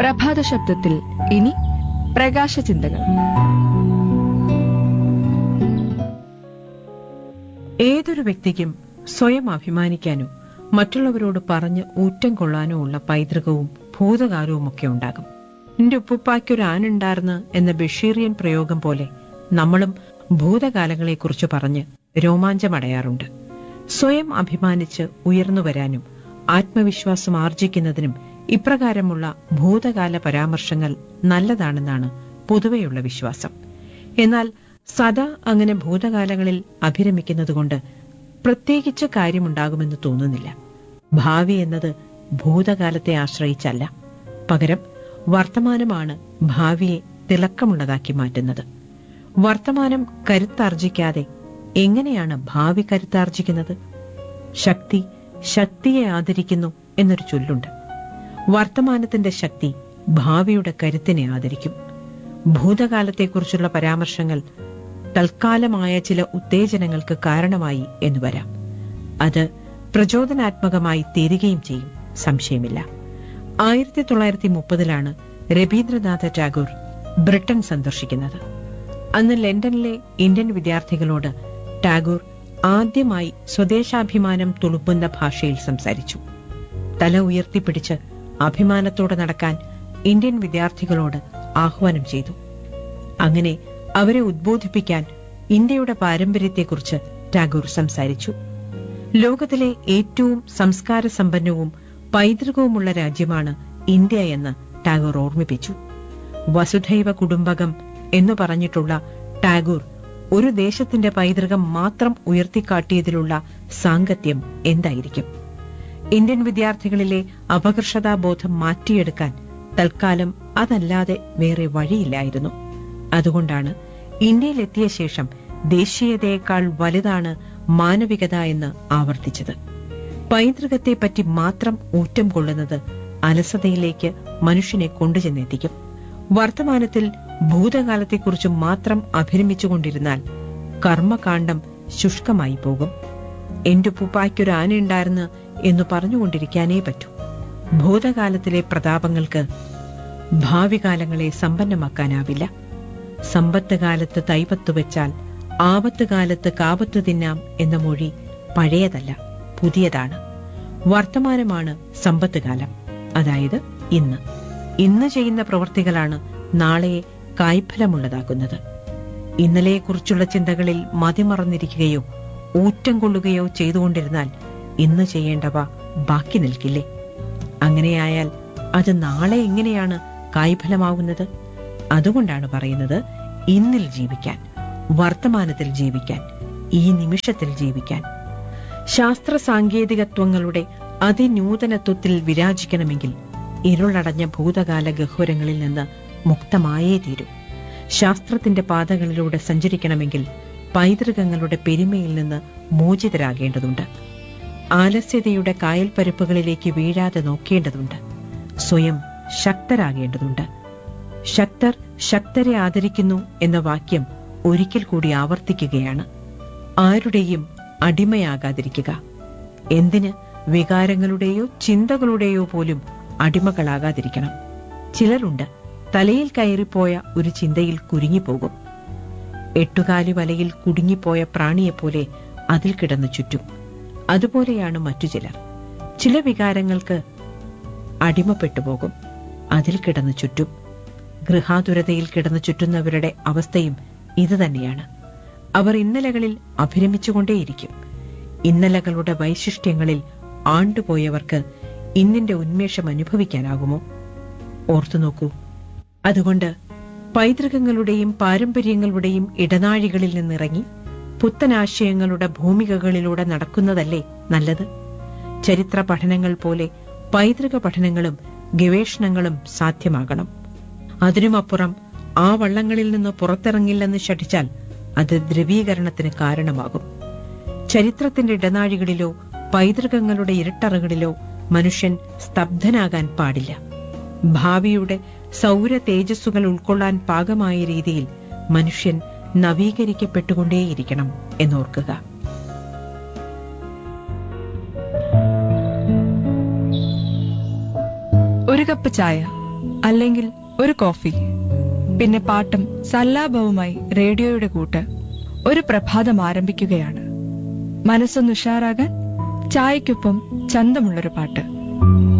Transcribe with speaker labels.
Speaker 1: പ്രഭാത ശബ്ദത്തിൽ ഇനി പ്രകാശ ചിന്തകൾ
Speaker 2: ഏതൊരു വ്യക്തിക്കും സ്വയം അഭിമാനിക്കാനോ മറ്റുള്ളവരോട് പറഞ്ഞ് ഊറ്റം കൊള്ളാനോ ഉള്ള പൈതൃകവും ഭൂതകാലവും ഒക്കെ ഉണ്ടാകും എന്റെ ഉപ്പുപ്പായ്ക്കൊരു ആനുണ്ടാർന്ന് എന്ന ബഷീറിയൻ പ്രയോഗം പോലെ നമ്മളും ഭൂതകാലങ്ങളെക്കുറിച്ച് പറഞ്ഞ് രോമാഞ്ചമടയാറുണ്ട് സ്വയം അഭിമാനിച്ച് ഉയർന്നു വരാനും ആത്മവിശ്വാസം ആർജിക്കുന്നതിനും ഇപ്രകാരമുള്ള ഭൂതകാല പരാമർശങ്ങൾ നല്ലതാണെന്നാണ് പൊതുവെയുള്ള വിശ്വാസം എന്നാൽ സദാ അങ്ങനെ ഭൂതകാലങ്ങളിൽ അഭിരമിക്കുന്നതുകൊണ്ട് പ്രത്യേകിച്ച് കാര്യമുണ്ടാകുമെന്ന് തോന്നുന്നില്ല ഭാവി എന്നത് ഭൂതകാലത്തെ ആശ്രയിച്ചല്ല പകരം വർത്തമാനമാണ് ഭാവിയെ തിളക്കമുള്ളതാക്കി മാറ്റുന്നത് വർത്തമാനം കരുത്താർജിക്കാതെ എങ്ങനെയാണ് ഭാവി കരുത്താർജിക്കുന്നത് ശക്തി ശക്തിയെ ആദരിക്കുന്നു എന്നൊരു ചൊല്ലുണ്ട് വർത്തമാനത്തിന്റെ ശക്തി ഭാവിയുടെ കരുത്തിനെ ആദരിക്കും ഭൂതകാലത്തെക്കുറിച്ചുള്ള പരാമർശങ്ങൾ തൽക്കാലമായ ചില ഉത്തേജനങ്ങൾക്ക് കാരണമായി എന്ന് വരാം അത് പ്രചോദനാത്മകമായി തീരുകയും ചെയ്യും സംശയമില്ല ആയിരത്തി തൊള്ളായിരത്തി മുപ്പതിലാണ് രവീന്ദ്രനാഥ ടാഗോർ ബ്രിട്ടൻ സന്ദർശിക്കുന്നത് അന്ന് ലണ്ടനിലെ ഇന്ത്യൻ വിദ്യാർത്ഥികളോട് ടാഗോർ ആദ്യമായി സ്വദേശാഭിമാനം തുളുമ്പുന്ന ഭാഷയിൽ സംസാരിച്ചു തല ഉയർത്തിപ്പിടിച്ച് അഭിമാനത്തോടെ നടക്കാൻ ഇന്ത്യൻ വിദ്യാർത്ഥികളോട് ആഹ്വാനം ചെയ്തു അങ്ങനെ അവരെ ഉദ്ബോധിപ്പിക്കാൻ ഇന്ത്യയുടെ പാരമ്പര്യത്തെക്കുറിച്ച് ടാഗോർ സംസാരിച്ചു ലോകത്തിലെ ഏറ്റവും സംസ്കാര സമ്പന്നവും പൈതൃകവുമുള്ള രാജ്യമാണ് ഇന്ത്യ എന്ന് ടാഗോർ ഓർമ്മിപ്പിച്ചു വസുധൈവ കുടുംബകം എന്നു പറഞ്ഞിട്ടുള്ള ടാഗോർ ഒരു ദേശത്തിന്റെ പൈതൃകം മാത്രം ഉയർത്തിക്കാട്ടിയതിലുള്ള സാങ്കത്യം എന്തായിരിക്കും ഇന്ത്യൻ വിദ്യാർത്ഥികളിലെ അപകർഷതാബോധം മാറ്റിയെടുക്കാൻ തൽക്കാലം അതല്ലാതെ വേറെ വഴിയില്ലായിരുന്നു അതുകൊണ്ടാണ് ഇന്ത്യയിലെത്തിയ ശേഷം ദേശീയതയേക്കാൾ വലുതാണ് മാനവികത എന്ന് ആവർത്തിച്ചത് പൈതൃകത്തെപ്പറ്റി മാത്രം ഊറ്റം കൊള്ളുന്നത് അലസതയിലേക്ക് മനുഷ്യനെ കൊണ്ടുചെന്നെത്തിക്കും വർത്തമാനത്തിൽ ഭൂതകാലത്തെക്കുറിച്ച് മാത്രം അഭിരമിച്ചുകൊണ്ടിരുന്നാൽ കർമ്മകാന്ഡം ശുഷ്കമായി പോകും എന്റെ ഉപ്പുപ്പായ്ക്കൊരു ആനയുണ്ടായിരുന്നു എന്ന് പറഞ്ഞുകൊണ്ടിരിക്കാനേ പറ്റൂ ഭൂതകാലത്തിലെ പ്രതാപങ്ങൾക്ക് ഭാവി കാലങ്ങളെ സമ്പന്നമാക്കാനാവില്ല സമ്പത്ത് കാലത്ത് തൈപത്ത് വെച്ചാൽ ആപത്ത് കാലത്ത് കാപത്ത് തിന്നാം എന്ന മൊഴി പഴയതല്ല പുതിയതാണ് വർത്തമാനമാണ് സമ്പത്ത് കാലം അതായത് ഇന്ന് ഇന്ന് ചെയ്യുന്ന പ്രവൃത്തികളാണ് നാളെയെ കായ്ഫലമുള്ളതാക്കുന്നത് ഇന്നലെയെക്കുറിച്ചുള്ള ചിന്തകളിൽ മതിമറന്നിരിക്കുകയോ ഊറ്റം കൊള്ളുകയോ ചെയ്തുകൊണ്ടിരുന്നാൽ ഇന്ന് ചെയ്യേണ്ടവ ബാക്കി നിൽക്കില്ലേ അങ്ങനെയായാൽ അത് നാളെ എങ്ങനെയാണ് കായ്ഫലമാവുന്നത് അതുകൊണ്ടാണ് പറയുന്നത് ഇന്നിൽ ജീവിക്കാൻ വർത്തമാനത്തിൽ ജീവിക്കാൻ ഈ നിമിഷത്തിൽ ജീവിക്കാൻ ശാസ്ത്ര സാങ്കേതികത്വങ്ങളുടെ അതിനൂതനത്വത്തിൽ വിരാജിക്കണമെങ്കിൽ ഇരുളടഞ്ഞ ഭൂതകാല ഗഹ്വരങ്ങളിൽ നിന്ന് മുക്തമായേ തീരൂ ശാസ്ത്രത്തിന്റെ പാതകളിലൂടെ സഞ്ചരിക്കണമെങ്കിൽ പൈതൃകങ്ങളുടെ പെരുമയിൽ നിന്ന് മോചിതരാകേണ്ടതുണ്ട് ആലസ്യതയുടെ കായൽപ്പരപ്പുകളിലേക്ക് വീഴാതെ നോക്കേണ്ടതുണ്ട് സ്വയം ശക്തരാകേണ്ടതുണ്ട് ശക്തർ ശക്തരെ ആദരിക്കുന്നു എന്ന വാക്യം ഒരിക്കൽ കൂടി ആവർത്തിക്കുകയാണ് ആരുടെയും അടിമയാകാതിരിക്കുക എന്തിന് വികാരങ്ങളുടെയോ ചിന്തകളുടെയോ പോലും അടിമകളാകാതിരിക്കണം ചിലരുണ്ട് തലയിൽ കയറിപ്പോയ ഒരു ചിന്തയിൽ കുരുങ്ങിപ്പോകും എട്ടുകാലി വലയിൽ കുടുങ്ങിപ്പോയ പ്രാണിയെപ്പോലെ അതിൽ കിടന്നു ചുറ്റും അതുപോലെയാണ് മറ്റു ചിലർ ചില വികാരങ്ങൾക്ക് അടിമപ്പെട്ടു പോകും അതിൽ കിടന്നു ചുറ്റും ഗൃഹാതുരതയിൽ കിടന്നു ചുറ്റുന്നവരുടെ അവസ്ഥയും ഇതുതന്നെയാണ് അവർ ഇന്നലകളിൽ അഭിരമിച്ചുകൊണ്ടേയിരിക്കും ഇന്നലകളുടെ വൈശിഷ്ട്യങ്ങളിൽ ആണ്ടുപോയവർക്ക് ഇന്നിന്റെ ഉന്മേഷം അനുഭവിക്കാനാകുമോ ഓർത്തു നോക്കൂ അതുകൊണ്ട് പൈതൃകങ്ങളുടെയും പാരമ്പര്യങ്ങളുടെയും ഇടനാഴികളിൽ നിന്നിറങ്ങി പുത്തനാശയങ്ങളുടെ ഭൂമികകളിലൂടെ നടക്കുന്നതല്ലേ നല്ലത് ചരിത്ര പഠനങ്ങൾ പോലെ പൈതൃക പഠനങ്ങളും ഗവേഷണങ്ങളും സാധ്യമാകണം അതിനുമപ്പുറം ആ വള്ളങ്ങളിൽ നിന്ന് പുറത്തിറങ്ങില്ലെന്ന് ശഠിച്ചാൽ അത് ദ്രവീകരണത്തിന് കാരണമാകും ചരിത്രത്തിന്റെ ഇടനാഴികളിലോ പൈതൃകങ്ങളുടെ ഇരുട്ടറകളിലോ മനുഷ്യൻ സ്തബ്ധനാകാൻ പാടില്ല ഭാവിയുടെ സൗര തേജസ്സുകൾ ഉൾക്കൊള്ളാൻ പാകമായ രീതിയിൽ മനുഷ്യൻ നവീകരിക്കപ്പെട്ടുകൊണ്ടേയിരിക്കണം എന്നോർക്കുക
Speaker 1: ഒരു കപ്പ് ചായ അല്ലെങ്കിൽ ഒരു കോഫി പിന്നെ പാട്ടും സല്ലാപവുമായി റേഡിയോയുടെ കൂട്ട് ഒരു പ്രഭാതം ആരംഭിക്കുകയാണ് മനസ്സൊന്ന് ഉഷാറാകാൻ ചായക്കൊപ്പം ചന്തമുള്ളൊരു പാട്ട്